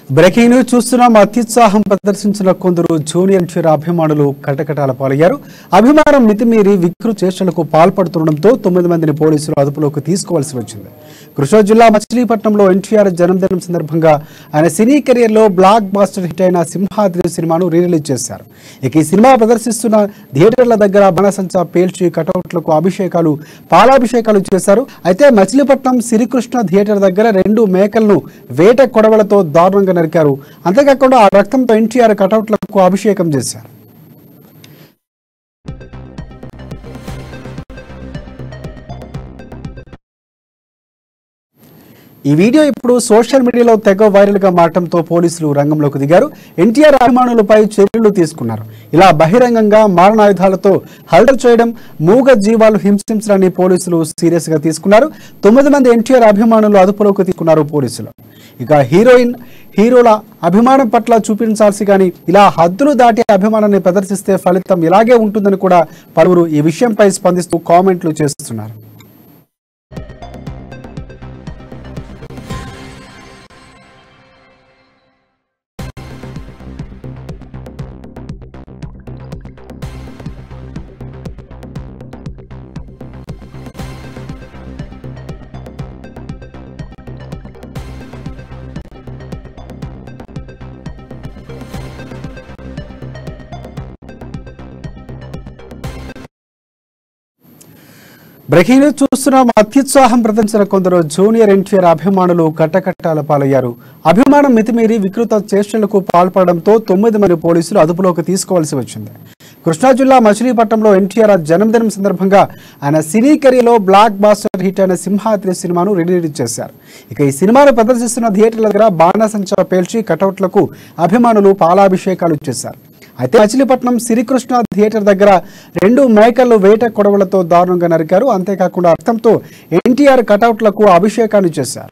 breaking news చూస్తున్నాం అత్యుత్సాహం ప్రదర్శించిన కొందరు జూనియర్ ఎన్టీఆర్ అభిమానులు కటకటాల పాలయ్యారు అభిమానం మితిమీరి వికృత చేష్టలకు పాల్పడుతుండటంతో తొమ్మిది మందిని పోలీసులు అదుపులోకి తీసుకోవాల్సి వచ్చింది కృష్ణా జిల్లా మచిలీపట్నంలో ఎన్టీఆర్ జన్మదినం సందర్భంగా ఆయన సినీ కెరియర్లో బ్లాక్ బాస్టర్ హిట్ అయిన సింహాద్రి సినిమాను రీ రిలీజ్ చేశారు ఇక ఈ సినిమా ప్రదర్శిస్తున్న థియేటర్ల దగ్గర బాణసంచా పేల్చి కటౌట్లకు అభిషేకాలు పాలాభిషేకాలు చేశారు అయితే మచిలీపట్నం సిరికృష్ణ థియేటర్ దగ్గర రెండు మేకలను వేట కొడవలతో దారుణంగా నరికారు అంతేకాకుండా ఆ రక్తంతో ఎన్టీఆర్ కటౌట్లకు అభిషేకం చేశారు ఈ వీడియో ఇప్పుడు సోషల్ మీడియాలో తెగ వైరల్ గా మారటంతో పోలీసులు రంగంలోకి దిగారు ఎన్టీఆర్ అభిమానులపై చర్యలు తీసుకున్నారు ఇలా బహిరంగంగా మారణాయుధాలతో హల్డర్ చేయడం మూగ జీవాలు హింసించడాన్ని పోలీసులు సీరియస్ గా తీసుకున్నారు తొమ్మిది మంది ఎన్టీఆర్ అభిమానులు అదుపులోకి తీసుకున్నారు పోలీసులు ఇక హీరోయిన్ హీరోల అభిమానం పట్ల చూపించాల్సి కానీ ఇలా హద్దులు దాటి అభిమానాన్ని ప్రదర్శిస్తే ఫలితం ఇలాగే ఉంటుందని కూడా పలువురు ఈ విషయంపై స్పందిస్తూ కామెంట్లు చేస్తున్నారు బ్రేకింగ్ న్యూస్ చూస్తున్నాం అత్యుత్సాహం ప్రదర్శించిన కొందరు జూనియర్ ఎన్టీఆర్ అభిమానులు కట్టకట్టాల పాలయ్యారు అభిమానం మితిమీరి వికృత చేష్టలకు పాల్పడడంతో తొమ్మిది మంది పోలీసులు అదుపులోకి తీసుకోవాల్సి వచ్చింది కృష్ణా జిల్లా మచిలీపట్నంలో ఎన్టీఆర్ జన్మదినం సందర్భంగా ఆయన సినీ కెరీర్లో బ్లాక్ బాస్టర్ హిట్ అయిన సింహాద్రి సినిమాను రిలీజ్ చేశారు ఇక ఈ సినిమాను ప్రదర్శిస్తున్న థియేటర్ల దగ్గర బాణసంచా పేల్చి కటౌట్లకు అభిమానులు పాలాభిషేకాలు చేశారు అయితే మచిలీపట్నం సిరికృష్ణ థియేటర్ దగ్గర రెండు మేకలు వేట కొడవలతో దారుణంగా నరికారు అంతేకాకుండా రక్తంతో ఎన్టీఆర్ కటౌట్లకు అభిషేకాన్ని చేశారు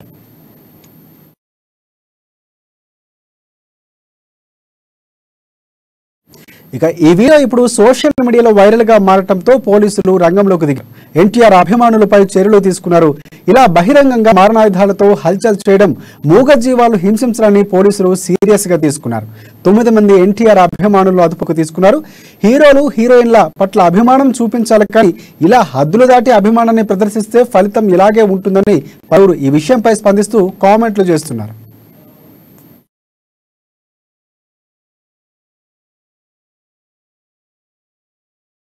ఇక ఈ వీడియో ఇప్పుడు సోషల్ మీడియాలో వైరల్ గా మారటంతో పోలీసులు రంగంలోకి దిగారు ఎన్టీఆర్ అభిమానులపై చర్యలు తీసుకున్నారు ఇలా బహిరంగంగా మారణాయుధాలతో హల్చల్ చేయడం మూగ జీవాలు హింసించడాన్ని పోలీసులు సీరియస్ గా తీసుకున్నారు తొమ్మిది మంది ఎన్టీఆర్ అభిమానులు అదుపుకు తీసుకున్నారు హీరోలు హీరోయిన్ల పట్ల అభిమానం చూపించాలి కానీ ఇలా హద్దులు దాటి అభిమానాన్ని ప్రదర్శిస్తే ఫలితం ఇలాగే ఉంటుందని పలువురు ఈ విషయంపై స్పందిస్తూ కామెంట్లు చేస్తున్నారు